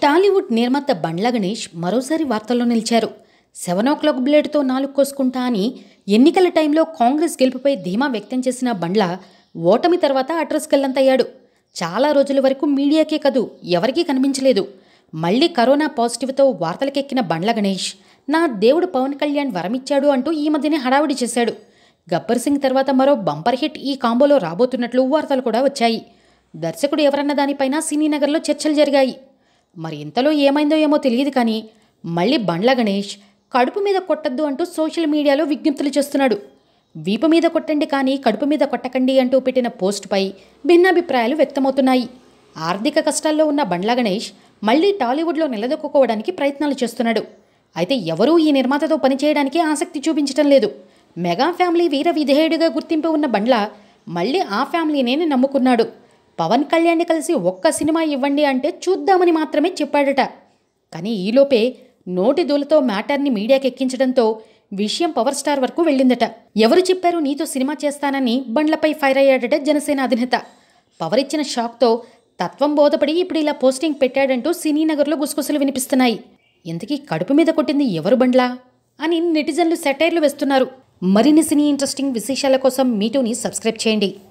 టాలీవుడ్ నిర్మాత బండ్ల గణేష్ మరోసారి వార్తల్లో నిలిచారు సెవెన్ ఓ క్లాక్ బ్లేడ్తో నాలుగు కోసుకుంటా అని ఎన్నికల టైంలో కాంగ్రెస్ గెలుపుపై ధీమా వ్యక్తం చేసిన బండ్ల ఓటమి తర్వాత అడ్రస్ గల్లంతయ్యాడు చాలా రోజుల వరకు మీడియాకే కదూ ఎవరికీ కనిపించలేదు మళ్ళీ కరోనా పాజిటివ్తో వార్తలకెక్కిన బండ్ల గణేష్ నా దేవుడు పవన్ కళ్యాణ్ వరమిచ్చాడు అంటూ ఈ మధ్యనే హడావిడి చేశాడు గబ్బర్ సింగ్ తర్వాత మరో బంపర్ హిట్ ఈ కాంబోలో రాబోతున్నట్లు వార్తలు కూడా వచ్చాయి దర్శకుడు ఎవరన్న దానిపైన సినీ నగర్లో చర్చలు జరిగాయి మరి ఇంతలో ఏమైందో ఏమో తెలియదు కానీ మళ్ళీ బండ్ల గణేష్ కడుపు మీద కొట్టద్దు అంటూ సోషల్ మీడియాలో విజ్ఞప్తులు చేస్తున్నాడు వీపు మీద కొట్టండి కానీ కడుపు మీద కొట్టకండి అంటూ పెట్టిన పోస్టుపై భిన్నాభిప్రాయాలు వ్యక్తమవుతున్నాయి ఆర్థిక కష్టాల్లో ఉన్న బండ్ల గణేష్ మళ్ళీ టాలీవుడ్లో నిలదొక్కుకోవడానికి ప్రయత్నాలు చేస్తున్నాడు అయితే ఎవరూ ఈ నిర్మాతతో పనిచేయడానికి ఆసక్తి చూపించటం లేదు మెగా ఫ్యామిలీ వీర విధేయుడిగా గుర్తింపు ఉన్న బండ్ల మళ్ళీ ఆ ఫ్యామిలీనే నమ్ముకున్నాడు పవన్ కళ్యాణ్ని కలిసి ఒక్క సినిమా ఇవ్వండి అంటే చూద్దామని మాత్రమే చెప్పాడట కానీ ఈలోపే నోటి దూలతో మ్యాటర్ని మీడియాకి ఎక్కించడంతో విషయం పవర్ స్టార్ వరకు వెళ్ళిందట ఎవరు చెప్పారు నీతో సినిమా చేస్తానని బండ్లపై ఫైర్ అయ్యాడట జనసేన అధినేత పవర్ ఇచ్చిన షాక్తో తత్వం బోధపడి ఇప్పుడు ఇలా పోస్టింగ్ పెట్టాడంటూ సినీ నగర్లో గుసగుసలు వినిపిస్తున్నాయి ఇంతకీ కడుపు మీద కొట్టింది ఎవరు బండ్లా అని నెటిజన్లు సెటైర్లు వేస్తున్నారు మరిన్ని సినీ ఇంట్రెస్టింగ్ విశేషాల కోసం మీటూని సబ్స్క్రైబ్ చేయండి